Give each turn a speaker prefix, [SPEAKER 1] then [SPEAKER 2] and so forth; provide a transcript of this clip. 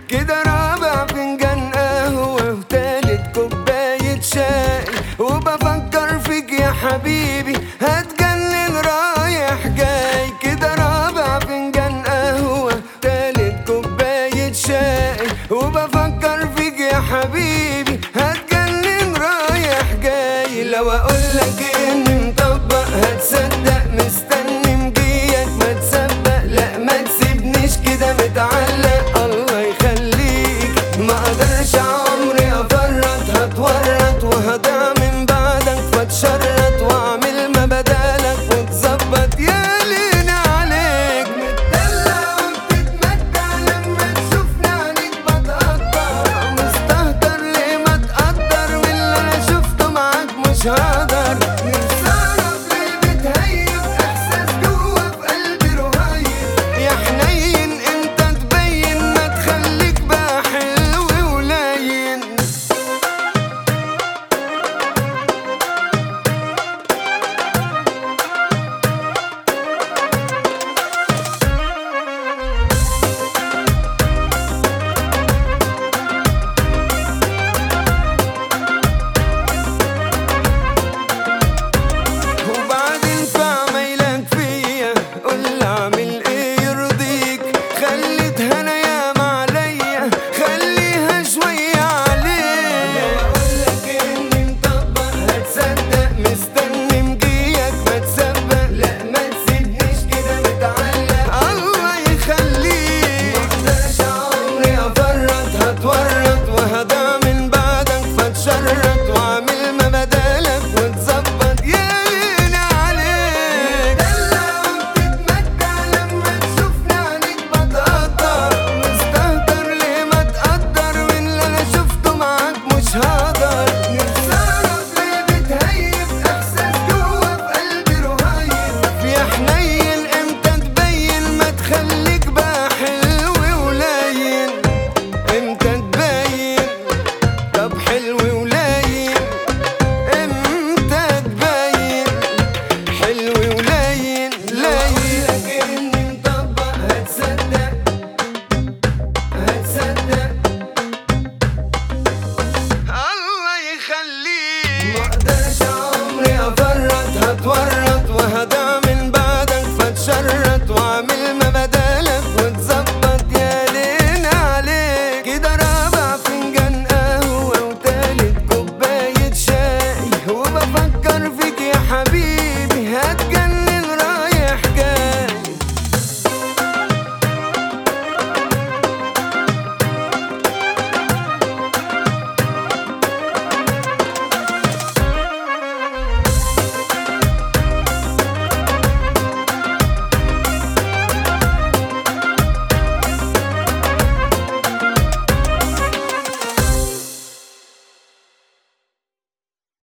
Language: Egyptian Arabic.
[SPEAKER 1] كده رابع فنجان قهوة وتالت كوباية شاي وبفكر فيك يا حبيبي هتجنن رايح جاي كده رابع فنجان قهوة تالت كوباية شاي وبفكر فيك يا حبيبي هتجنن رايح جاي لو اقولك اني مطبق هتصدق مستني مجيك ما تسبق لا ما تسيبنيش كده متعلق الله يخليك ما اقدرش عمري افرط هتورط وهضيع من بعدك فاتشرط واعمل ما بدالك وتظبط يا لينا عليك متدلع وبتتمتع لما تشوفني عليك بتقطع مستهتر ليه ما تقدر من اللي انا شفته معاك مش هقدر نفسي اعرف ليه بتهيب احساس جوا في قلبي رهيب يا حنين انت تبين ما تخليك بقى حلو ولين وبعدين في عمايلك فيا قول اعمل ايه يرضيك خليت هنايا عليا خليها شوية عليك اقولك اني مطبق هتصدق مستني مجيك بتسبق لا ما تسيبنيش كده متعلق الله يخليك مقدرش عمري افرط هتورط وهضيع من بعدك فاتشرط واعمل ما بدالك وتظبط يا لينا عليك دلع وبتتمتع لما تشوفني عليك بتقطع مستهتر ليه ما تقدر من اللي انا شفته معاك مش هقدر نفسي اعرف ليه بتهيب احساس جوا في قلبي رهيب يا حنين امتى تبين ما تخليك بقى حلو ولين امتى تبين طب حلو ولين امتى تبين حلو ولين لاين اني مطبق هتصدق هتصدق الله يخليك ما اقدرش